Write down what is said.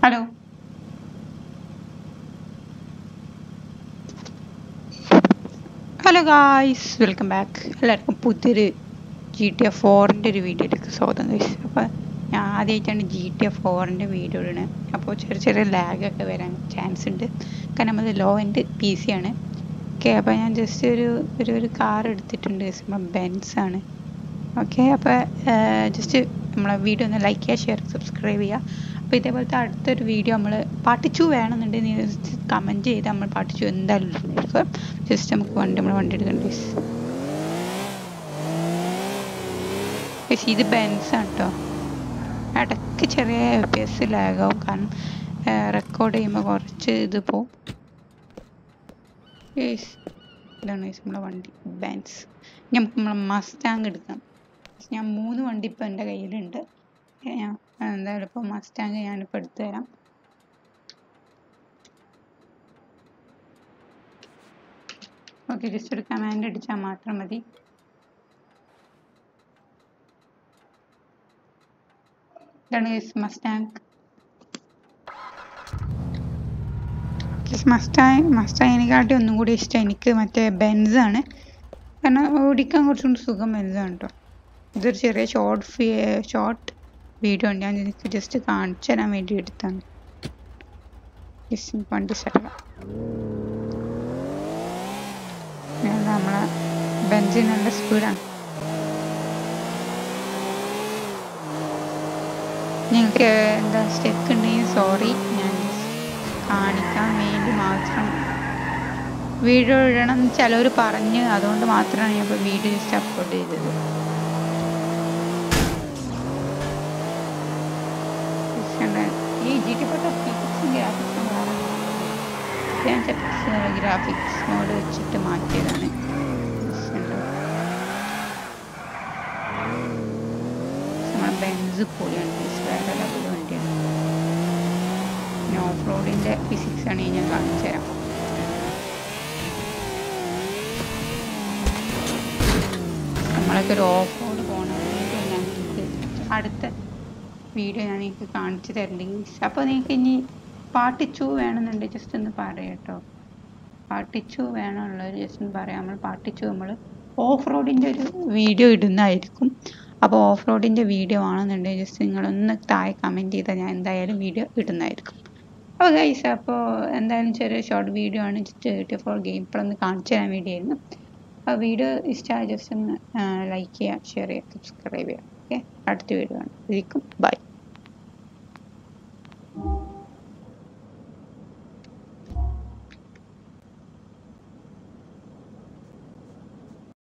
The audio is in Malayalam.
hello hello guys welcome back എല്ലാവർക്കും പുതിയൊരു ജി ടി എഫ് ഫോറിൻ്റെ ഒരു വീഡിയോയിലേക്ക് സ്വാഗതം ഗൈസ് അപ്പോൾ ഞാൻ ആദ്യമായിട്ടാണ് ജി ടി എഫ് ഫോറിൻ്റെ വീഡിയോ ഇടുന്നത് അപ്പോൾ ചെറിയ ചെറിയ ലാഗൊക്കെ വരാൻ ചാൻസ് ഉണ്ട് കാരണം അത് ലോ എൻഡ് പി സി ആണ് ഓക്കെ അപ്പോൾ ഞാൻ ജസ്റ്റ് ഒരു ഒരു ഒരു കാർ എടുത്തിട്ടുണ്ട് നമ്മൾ ബെൻസ് ആണ് ഓക്കെ അപ്പോൾ ജസ്റ്റ് നമ്മളെ വീഡിയോ ഒന്ന് ലൈക്ക് ചെയ്യുക ഷെയർ സബ്സ്ക്രൈബ് ചെയ്യുക അപ്പോൾ ഇതേപോലത്തെ അടുത്തൊരു വീഡിയോ നമ്മൾ പാർട്ട് ടു വേണമെന്നുണ്ടെങ്കിൽ നീ കമൻറ്റ് ചെയ്ത് നമ്മൾ പാർട്ട് ടു എന്തായാലും ഇടുന്നതായിരിക്കും ജസ്റ്റ് നമുക്ക് വണ്ടി നമ്മൾ വണ്ടി എടുക്കണ്ട പക്ഷേ ഇത് ബെൻസാണ് കേട്ടോ ഇടയ്ക്ക് ചെറിയ പി എസ് ലാഗാവും കാരണം റെക്കോർഡ് ചെയ്യുമ്പോൾ കുറച്ച് ഇത് പോവും യേസ് ഇതാണ് നമ്മളെ വണ്ടി ബെൻസ് ഇനി നമുക്ക് നമ്മളെ മസ്റ്റാങ് എടുക്കാം ഞാൻ മൂന്ന് വണ്ടി ഇപ്പോൾ എൻ്റെ കയ്യിലുണ്ട് ഞാൻ എന്തായാലും ഇപ്പോൾ മസ്റ്റാങ് ഞാനിപ്പോൾ എടുത്തു തരാം ഓക്കെ ജസ്റ്റ് ഒരു കമാൻഡ് അടിച്ചാൽ മാത്രം മതി ഇതാണ് മസ്റ്റാങ് മസ്റ്റാങ് മസ്റ്റാങ്ങിനെക്കാട്ടി ഒന്നും കൂടി ഇഷ്ടം എനിക്ക് മറ്റേ ബെൻസ് ആണ് കാരണം ഓടിക്കാൻ കുറച്ചും കൂടി സുഖം ബെൻസാണ് കേട്ടോ ഇതൊരു ചെറിയ ഷോർട്ട് ഫി ഷോർട്ട് വീഡിയോ ഉണ്ട് ഞാൻ എനിക്ക് ജസ്റ്റ് കാണിച്ചു തരാൻ വേണ്ടി എടുത്താണ് ജസ്റ്റ് വണ്ടി സ്ഥലം നമ്മളെ ബെഞ്ചിന് നല്ല സ്പീഡാണ് നിങ്ങൾക്ക് എന്താ സ്റ്റെക്ക് ഉണ്ടെങ്കിൽ സോറി ഞാൻ കാണിക്കാൻ വേണ്ടി മാത്രം വീഡിയോ ഇടണം ചിലവർ പറഞ്ഞ് അതുകൊണ്ട് മാത്രമാണ് ഞാൻ ഇപ്പോൾ വീഡിയോ ജസ്റ്റ് അപ്ലോഡ് ചെയ്തത് ഈ ജി ടി പത്ത് ഫിസിക്സും ഗ്രാഫിക്സും വേറെ ഞാൻ ഗ്രാഫിക്സ് മോഡ് വെച്ചിട്ട് മാറ്റിയതാണ് നമ്മളെ ബെൻസ് പൊളിയാണ് വേറെ ലെവൽ വണ്ടിയാണ് പിന്നെ ഓഫ് റോഡിൻ്റെ ഫിസിക്സ് ആണ് ഞാൻ കാണിച്ചു തരാം നമ്മളൊക്കെ ഒരു ഓഫ് റോഡ് പോകണമെങ്കിൽ ഞങ്ങൾക്ക് അടുത്ത വീഡിയോ ഞാൻ നിങ്ങൾക്ക് കാണിച്ചു തരേണ്ടി അപ്പോൾ നിങ്ങൾക്ക് ഇനി പാർട്ട് ടു വേണമെന്നുണ്ടെങ്കിൽ ജസ്റ്റ് ഒന്ന് പറയാം കേട്ടോ പാർട്ട് ടു വേണമുള്ളവർ ജസ്റ്റ് ഒന്ന് പറയാം നമ്മൾ പാർട്ട് ടു നമ്മൾ ഓഫ് റോഡിൻ്റെ ഒരു വീഡിയോ ഇടുന്നതായിരിക്കും അപ്പോൾ ഓഫ് റോഡിൻ്റെ വീഡിയോ ആണെന്നുണ്ടെങ്കിൽ ജസ്റ്റ് നിങ്ങളൊന്ന് താഴെ കമൻറ്റ് ചെയ്താൽ ഞാൻ എന്തായാലും വീഡിയോ ഇടുന്നതായിരിക്കും അപ്പോൾ ഗൈസ് അപ്പോൾ എന്തായാലും ചെറിയ ഷോർട്ട് വീഡിയോ ആണ് just eighty four game play ഒന്ന് കാണിച്ചു തരാൻ വേണ്ടിയായിരുന്നു അപ്പോൾ വീഡിയോ ഇഷ്ടമായ ജസ്റ്റ് ഒന്ന് ലൈക്ക് ചെയ്യുക ഷെയർ ചെയ്യുക സബ്സ്ക്രൈബ് ചെയ്യുക ഓക്കെ അടുത്ത വീഡിയോ ആണ് ബൈ